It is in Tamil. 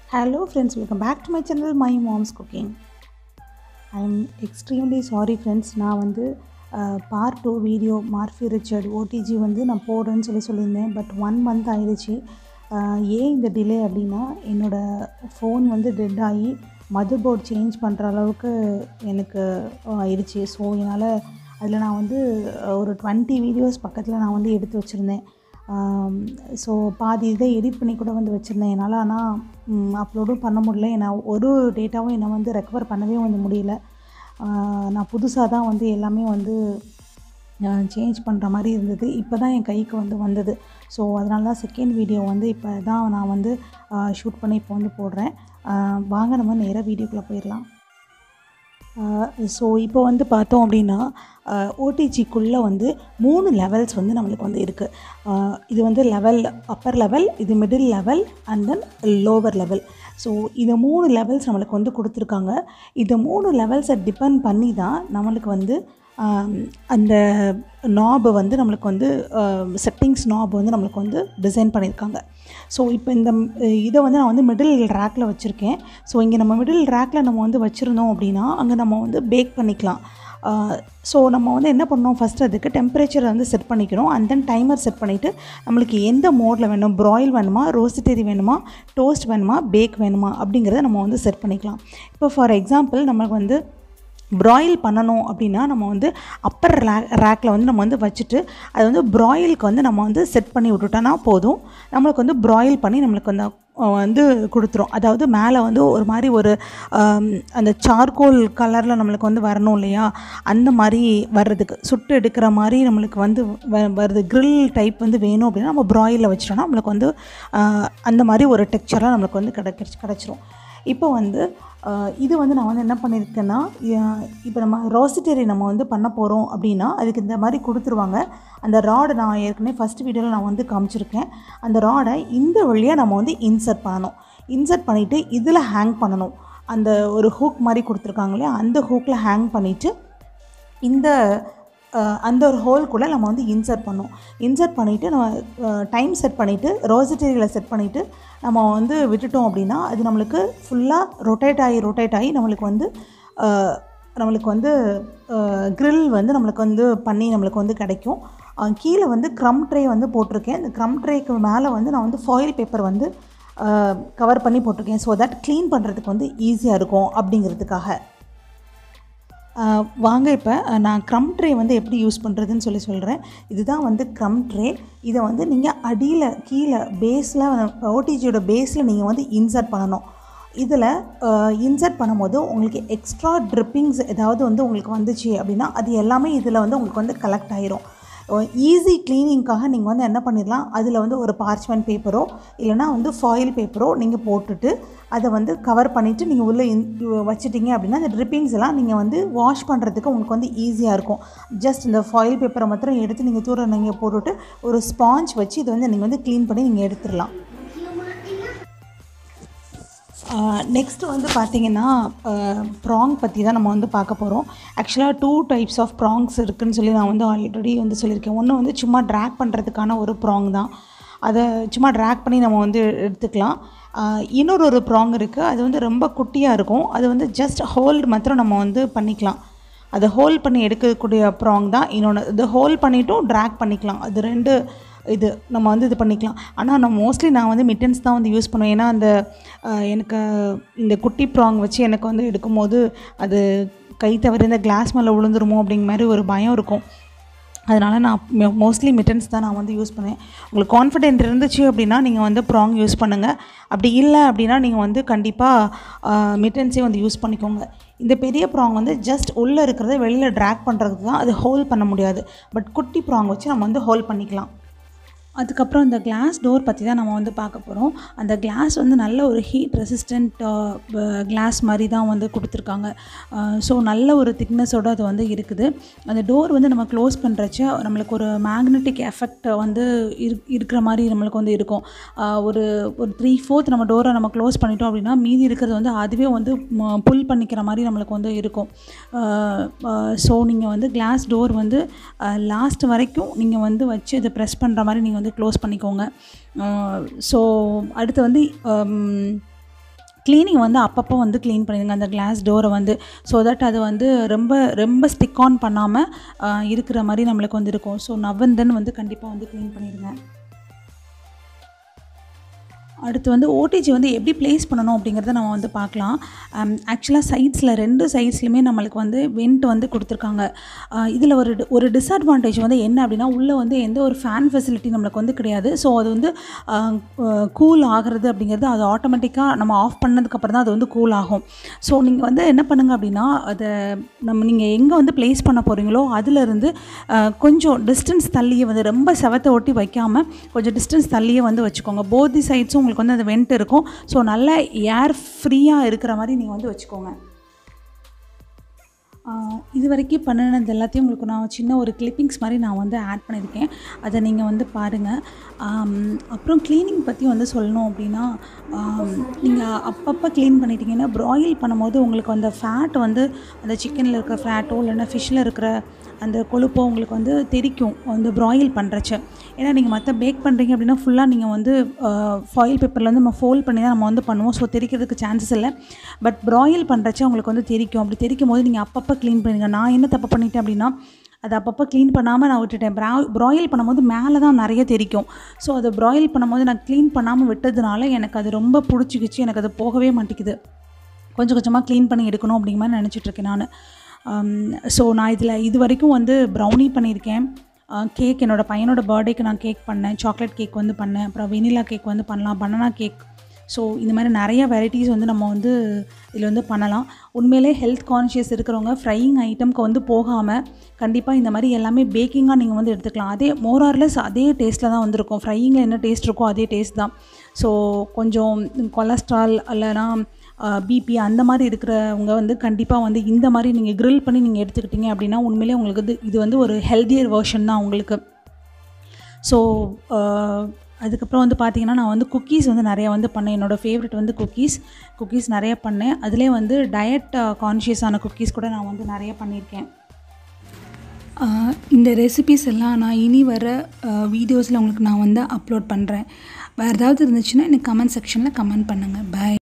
Hello friends, welcome back to my channel My Mom's Cooking. I am extremely sorry friends நான் வந்து part two video Morphy Richards OTG வந்து நான் போடுறேன்னு சொல்லி சொல்லியிருந்தேன் பட் ஒன் மந்த் ஆயிடுச்சு அஹ், ஏன் இந்த டிலே அப்படின்னா என்னோடய ஃபோன் வந்து டெட் ஆகி மதர் போர்ட் சேஞ்ச் பண்ணுற அளவுக்கு எனக்கு ஆயிடுச்சு ஸோ என்னால் அதில் நான் வந்து அஹ், ஒரு டுவெண்ட்டி வீடியோஸ் பக்கத்தில் நான் வந்து எடுத்து வச்சுருந்தேன் ஸோ பாதி இதை எடிட் பண்ணி கூட வந்து வச்சுருந்தேன் என்னால் ஆனால் அப்லோடும் பண்ண முடியல ஏன்னா ஒரு டேட்டாவும் என்னை வந்து ரெக்கவர் பண்ணவே வந்து முடியல ஆஹ் நான் புதுசாக தான் வந்து எல்லாமே வந்து சேஞ்ச் பண்ணுற மாதிரி இருந்தது இப்போ தான் என் கைக்கு வந்து வந்தது ஸோ அதனால தான் செகண்ட் வீடியோ வந்து இப்போ தான் நான் வந்து ஷூட் பண்ணி இப்போ வந்து போடுறேன் ஆஹ் வாங்க நம்ம நேராக வீடியோக்குள்ளே போயிடலாம் ஸோ இப்போ வந்து பார்த்தோம் அப்படின்னா ஓடிஜிக்குள்ளே வந்து மூணு லெவல்ஸ் வந்து நம்மளுக்கு வந்து இருக்குது இது வந்து லெவல் அப்பர் லெவல் இது middle level and then lower level so இந்த மூணு லெவல்ஸ் நம்மளுக்கு வந்து கொடுத்துருக்காங்க இந்த மூணு லெவல்ஸை டிபெண்ட் பண்ணி தான் நம்மளுக்கு வந்து ஆம், அந்த நாபை வந்து நம்மளுக்கு வந்து செட்டிங்ஸ் நாப் வந்து நம்மளுக்கு வந்து டிசைன் பண்ணியிருக்காங்க ஸோ இப்போ இந்த ம், இதை வந்து நான் வந்து மிடில் ரேக்கில் வச்சுருக்கேன் ஸோ இங்கே நம்ம மிடில் ரேக்கில் நம்ம வந்து வச்சுருந்தோம் அப்படின்னா அங்கே நம்ம வந்து பேக் பண்ணிக்கலாம் ஸோ நம்ம வந்து என்ன பண்ணோம் ஃபஸ்ட் அதுக்கு டெம்பரேச்சரை வந்து செட் பண்ணிக்கணும் அண்ட் தென் டைமர் செட் பண்ணிவிட்டு நம்மளுக்கு எந்த மோடில் வேணும் ப்ராயில் வேணுமா ரோஸ்டரி வேணுமா டோஸ்ட் வேணுமா பேக் வேணுமா அப்படிங்கிறத நம்ம வந்து செட் பண்ணிக்கலாம் இப்போ ஃபார் எக்ஸாம்பிள் நமக்கு வந்து ப்ராயில் பண்ணணும் அப்படின்னா நம்ம வந்து அப்பர் ரே ரேக்கில் வந்து நம்ம வந்து வச்சுட்டு அது வந்து ப்ராயிலுக்கு வந்து நம்ம வந்து செட் பண்ணி விட்டுட்டோன்னா போதும் நம்மளுக்கு வந்து ப்ராயில் பண்ணி நம்மளுக்கு வந்து அஹ், வந்து கொடுத்துரும் அதாவது மேலே வந்து ஒரு மாதிரி ஒரு ஆம், அந்த சார்கோல் கலரில் நம்மளுக்கு வந்து வரணும் இல்லையா அந்த மாதிரி வர்றதுக்கு சுட்டு எடுக்கிற மாதிரி நம்மளுக்கு வந்து வ- வருது grill டைப் வந்து வேணும் அப்படின்னா நம்ம ப்ராயிலில் வச்சிட்டோம்னா நம்மளுக்கு வந்து ஆஹ், அந்த மாதிரி ஒரு டெக்ஸ்சராக நம்மளுக்கு வந்து கிடைச்சி கிடச்சிரும் இப்போ வந்து ஆஹ், இது வந்து நான் வந்து என்ன பண்ணியிருக்கேன்னா இப்போ நம்ம ரோசிட்டரி நம்ம வந்து பண்ண போகிறோம் அப்படின்னா அதுக்கு இந்த மாதிரி கொடுத்துருவாங்க அந்த ராடை நான் ஏற்கனவே ஃபஸ்ட் வீடியோவில் நான் வந்து காமிச்சிருக்கேன் அந்த ராடை இந்த வழியாக நம்ம வந்து இன்சர்ட் பண்ணணும் இன்சர்ட் பண்ணிவிட்டு இதில் ஹேங் பண்ணணும் அந்த ஒரு ஹூக் மாதிரி கொடுத்துருக்காங்க இல்லையா அந்த ஹூக்கில் ஹேங் பண்ணிவிட்டு இந்த அஹ், அந்த ஒரு ஹோல்குள்ளே நம்ம வந்து இன்சர்ட் பண்ணோம் இன்சர்ட் பண்ணிவிட்டு நம்ம டைம் செட் பண்ணிவிட்டு ரோசிட்டரியில் செட் பண்ணிவிட்டு நம்ம வந்து விட்டுட்டோம் அப்படின்னா அது நம்மளுக்கு ஃபுல்லாக ரொட்டேட் ஆகி ரொட்டேட் ஆகி நம்மளுக்கு வந்து அஹ், நம்மளுக்கு வந்து grill வந்து நம்மளுக்கு வந்து பண்ணி நம்மளுக்கு வந்து கிடைக்கும் அஹ், கீழே வந்து க்ரம் ட்ரே வந்து போட்டிருக்கேன் இந்த க்ரம் ட்ரேக்கு மேலே வந்து நான் வந்து ஃபாயில் பேப்பர் வந்து கவர் பண்ணி போட்டிருக்கேன் ஸோ தட் க்ளீன் பண்ணுறதுக்கு வந்து ஈஸியாக இருக்கும் அப்படிங்கிறதுக்காக ஆஹ் வாங்க இப்போ நான் க்ரம் ட்ரே வந்து எப்படி யூஸ் பண்ணுறதுன்னு சொல்லி சொல்கிறேன் இதுதான் வந்து க்ரம் ட்ரே இதை வந்து நீங்கள் அடியில் கீழே பேஸில் ஓடிஜியோட பேஸில் நீங்கள் வந்து இன்சர்ட் பண்ணணும் இதில் இன்சர்ட் பண்ணும்போது உங்களுக்கு எக்ஸ்ட்ரா ட்ரிப்பிங்ஸ் ஏதாவது வந்து உங்களுக்கு வந்துச்சு அப்படின்னா அது எல்லாமே இதில் வந்து உங்களுக்கு வந்து கலெக்ட் ஆயிரும் ஈஸி க்ளீனிங்க்காக நீங்கள் வந்து என்ன பண்ணிடலாம் அதில் வந்து ஒரு பார்ச்மெண்ட் பேப்பரோ இல்லைனா வந்து ஃபாயில் பேப்பரோ நீங்கள் போட்டுட்டு அதை வந்து கவர் பண்ணிவிட்டு நீங்கள் உள்ளே இன் வச்சிட்டிங்க அப்படின்னா அந்த ட்ரிப்பிங்ஸ் எல்லாம் நீங்கள் வந்து வாஷ் பண்ணுறதுக்கு உங்களுக்கு வந்து ஈஸியாக இருக்கும் ஜஸ்ட் இந்த ஃபாயில் பேப்பரை மாத்திரம் எடுத்து நீங்கள் தூர நீங்கள் போட்டுட்டு ஒரு ஸ்பாஞ்ச் வச்சு இதை வந்து நீங்கள் வந்து க்ளீன் பண்ணி நீங்கள் எடுத்துடலாம் நெக்ஸ்ட் வந்து பார்த்தீங்கன்னா ப்ராங் பற்றி தான் நம்ம வந்து பார்க்க போகிறோம் ஆக்சுவலாக டூ டைப்ஸ் ஆஃப் ப்ராங்ஸ் இருக்குன்னு சொல்லி நான் வந்து ஆல்ரெடி வந்து சொல்லியிருக்கேன் ஒன்று வந்து சும்மா ட்ராக் பண்ணுறதுக்கான ஒரு ப்ராங் தான் அதை சும்மா ட்ராக் பண்ணி நம்ம வந்து எடுத்துக்கலாம் ஆஹ் இன்னொரு ஒரு ப்ராங் இருக்குது அது வந்து ரொம்ப குட்டியாக இருக்கும் அது வந்து ஜஸ்ட் ஹோல்டு மாத்திரம் நம்ம வந்து பண்ணிக்கலாம் அதை ஹோல்ட் பண்ணி எடுக்கக்கூடிய ப்ராங் தான் இன்னொன்று இது ஹோல்ட் பண்ணிட்டும் ட்ராக் பண்ணிக்கலாம் அது ரெண்டு இது நம்ம வந்து இது பண்ணிக்கலாம் ஆனால் நான் மோஸ்ட்லி நான் வந்து மிட்டன்ஸ் தான் வந்து யூஸ் பண்ணுவேன் ஏன்னா அந்த ஆஹ், எனக்கு இந்த குட்டி ப்ராங் வச்சு எனக்கு வந்து எடுக்கும்போது அது கை தவறி இந்த கிளாஸ் மேலே விழுந்துருமோ அப்படிங்கிற மாதிரி ஒரு பயம் இருக்கும் அதனால் நான் மோஸ்ட்லி மிட்டன்ஸ் தான் நான் வந்து யூஸ் பண்ணுவேன் உங்களுக்கு கான்ஃபிடென்ட் இருந்துச்சு அப்படின்னா நீங்கள் வந்து ப்ராங் யூஸ் பண்ணுங்கள் அப்படி இல்லை அப்படின்னா நீங்கள் வந்து கண்டிப்பாக மிட்டன்ஸே வந்து யூஸ் பண்ணிக்கோங்க இந்த பெரிய ப்ராங் வந்து ஜஸ்ட் உள்ளே இருக்கிறத வெளியில் ட்ராக் பண்ணுறதுக்கு தான் அது ஹோல்ட் பண்ண முடியாது பட் குட்டி ப்ராங் வச்சு நம்ம வந்து ஹோல்ட் பண்ணிக்கலாம் அதுக்கப்புறம் இந்த கிளாஸ் டோர் பற்றி தான் நம்ம வந்து பார்க்க போகிறோம் அந்த கிளாஸ் வந்து நல்ல ஒரு ஹீட் ரெசிஸ்டண்ட் கிளாஸ் மாதிரி தான் வந்து கொடுத்துருக்காங்க ஸோ நல்ல ஒரு திக்னஸோடு அது வந்து இருக்குது அந்த டோர் வந்து நம்ம க்ளோஸ் பண்ணுறச்ச நம்மளுக்கு ஒரு மேக்னெட்டிக் எஃபெக்ட் வந்து இரு இருக்கிற மாதிரி நம்மளுக்கு வந்து இருக்கும் ஆஹ் ஒரு ஒரு த்ரீ ஃபோர்த் நம்ம டோரை நம்ம க்ளோஸ் பண்ணிட்டோம் அப்படின்னா மீதி இருக்கிறது வந்து அதுவே வந்து புல் பண்ணிக்கிற மாதிரி நம்மளுக்கு வந்து இருக்கும் ஸோ நீங்கள் வந்து கிளாஸ் டோர் வந்து லாஸ்ட் வரைக்கும் நீங்கள் வந்து வச்சு இதை ப்ரெஸ் பண்ணுற மாதிரி நீங்கள் வந்து க்ளோஸ் பண்ணிக்கோங்க ஸோ அடுத்து வந்து க்ளீனிங் வந்து அப்பப்போ வந்து க்ளீன் பண்ணிடுங்க அந்த கிளாஸ் டோரை வந்து ஸோ தட் அது வந்து ரொம்ப ரொம்ப ஸ்டிக் ஆன் பண்ணாமல் இருக்கிற மாதிரி நம்மளுக்கு வந்து இருக்கும் ஸோ நவந்தன் வந்து கண்டிப்பாக வந்து க்ளீன் பண்ணிடுங்க அடுத்து வந்து ஓடிஜி வந்து எப்படி ப்ளேஸ் பண்ணணும் அப்படிங்கிறத நம்ம வந்து பார்க்கலாம் ஆக்சுவலாக சைட்ஸில் ரெண்டு சைட்ஸ்லையுமே நம்மளுக்கு வந்து வெண்ட் வந்து கொடுத்துருக்காங்க இதில் ஒரு ஒரு டிஸ்அட்வான்டேஜ் வந்து என்ன அப்படின்னா உள்ளே வந்து எந்த ஒரு ஃபேன் ஃபெசிலிட்டி நம்மளுக்கு வந்து கிடையாது ஸோ அது வந்து கூல் ஆகிறது அப்படிங்கிறது அது ஆட்டோமேட்டிக்காக நம்ம ஆஃப் பண்ணதுக்கப்புறம் தான் அது வந்து கூல் ஆகும் ஸோ நீங்கள் வந்து என்ன பண்ணுங்கள் அப்படின்னா அதை நம்ம நீங்கள் எங்கே வந்து ப்ளேஸ் பண்ண போகிறீங்களோ அதிலிருந்து கொஞ்சம் டிஸ்டன்ஸ் தள்ளியே வந்து ரொம்ப செவத்தை ஒட்டி வைக்காமல் கொஞ்சம் டிஸ்டன்ஸ் தள்ளியே வந்து வச்சுக்கோங்க போதி சைட்ஸும் உங்களுக்கு வந்து அந்த வெண்ட் இருக்கும் ஸோ நல்ல ஏர் ஃப்ரீயாக இருக்கிற மாதிரி நீங்கள் வந்து வச்சுக்கோங்க இது வரைக்கும் பண்ணினது எல்லாத்தையும் உங்களுக்கு நான் சின்ன ஒரு கிளிப்பிங்ஸ் மாதிரி நான் வந்து ஆட் பண்ணியிருக்கேன் அதை நீங்கள் வந்து பாருங்கள் அப்புறம் க்ளீனிங் பற்றி வந்து சொல்லணும் அப்படின்னா நீங்கள் அப்பப்போ க்ளீன் பண்ணிட்டீங்கன்னா ப்ராயில் பண்ணும்போது உங்களுக்கு அந்த ஃபேட் வந்து அந்த சிக்கனில் இருக்கிற ஃபேட்டோ இல்லைன்னா ஃபிஷ்ஷில் இருக்கிற அந்த கொழுப்போ உங்களுக்கு வந்து தெரிக்கும் அந்த ப்ராயில் பண்ணுறச்ச ஏன்னா நீங்கள் மற்ற பேக் பண்ணுறீங்க அப்படின்னா ஃபுல்லாக நீங்கள் வந்து ஃபாயில் பேப்பரில் வந்து நம்ம ஃபோல்ட் பண்ணி தான் நம்ம வந்து பண்ணுவோம் ஸோ தெரிக்கிறதுக்கு சான்சஸ் இல்லை பட் ப்ராயில் பண்ணுறச்ச உங்களுக்கு வந்து தெரிக்கும் அப்படி தெரிக்கும் போது நீங்கள் அப்பப்போ க்ளீன் பண்ணுங்க நான் என்ன தப்பு பண்ணிட்டேன் அப்படின்னா அதை அப்பப்போ க்ளீன் பண்ணாமல் நான் விட்டுட்டேன் ப்ரா ப்ராயில் பண்ணும்போது மேலே தான் நிறைய தெரிக்கும் ஸோ அதை ப்ராயில் பண்ணும்போது நான் க்ளீன் பண்ணாமல் விட்டதுனால எனக்கு அது ரொம்ப பிடிச்சிக்கிச்சு எனக்கு அது போகவே மாட்டேங்குது கொஞ்சம் கொஞ்சமாக க்ளீன் பண்ணி எடுக்கணும் அப்படிங்கிற மாதிரி நினச்சிட்ருக்கேன் நான் ஸோ நான் இதில் இது வரைக்கும் வந்து ப்ரௌனி பண்ணியிருக்கேன் கேக் என்னோடய பையனோட பர்த்டேக்கு நான் கேக் பண்ணேன் சாக்லேட் கேக் வந்து பண்ணேன் அப்புறம் வெனிலா கேக் வந்து பண்ணலாம் பனானா கேக் ஸோ இந்த மாதிரி நிறைய வெரைட்டிஸ் வந்து நம்ம வந்து இதில் வந்து பண்ணலாம் உண்மையிலே ஹெல்த் கான்ஷியஸ் இருக்கிறவங்க ஃப்ரையிங் ஐட்டம்க்கு வந்து போகாமல் கண்டிப்பாக இந்த மாதிரி எல்லாமே பேக்கிங்காக நீங்கள் வந்து எடுத்துக்கலாம் அதே மோரார்லெஸ் அதே டேஸ்ட்டில் தான் வந்திருக்கும் ஃப்ரையிங்கில் என்ன டேஸ்ட் இருக்கோ அதே டேஸ்ட் தான் ஸோ கொஞ்சம் கொலஸ்ட்ரால் இல்லைனா பிபி அந்த மாதிரி இருக்கிறவங்க வந்து கண்டிப்பாக வந்து இந்த மாதிரி நீங்கள் க்ரில் பண்ணி நீங்கள் எடுத்துக்கிட்டீங்க அப்படின்னா உண்மையிலே உங்களுக்கு இது இது வந்து ஒரு ஹெல்த்தியர் வேர்ஷன் தான் உங்களுக்கு ஸோ அதுக்கப்புறம் வந்து பார்த்திங்கன்னா நான் வந்து குக்கீஸ் வந்து நிறையா வந்து பண்ணேன் என்னோடய ஃபேவரெட் வந்து குக்கீஸ் குக்கீஸ் நிறைய பண்ணேன் அதிலே வந்து டயட் கான்ஷியஸான குக்கீஸ் கூட நான் வந்து நிறைய பண்ணியிருக்கேன் இந்த ரெசிபிஸ் எல்லாம் நான் இனி வர வீடியோஸில் உங்களுக்கு நான் வந்து அப்லோட் பண்ணுறேன் வேறு ஏதாவது இருந்துச்சுன்னா எனக்கு கமெண்ட் செக்ஷனில் கமெண்ட் பண்ணுங்கள் பாய்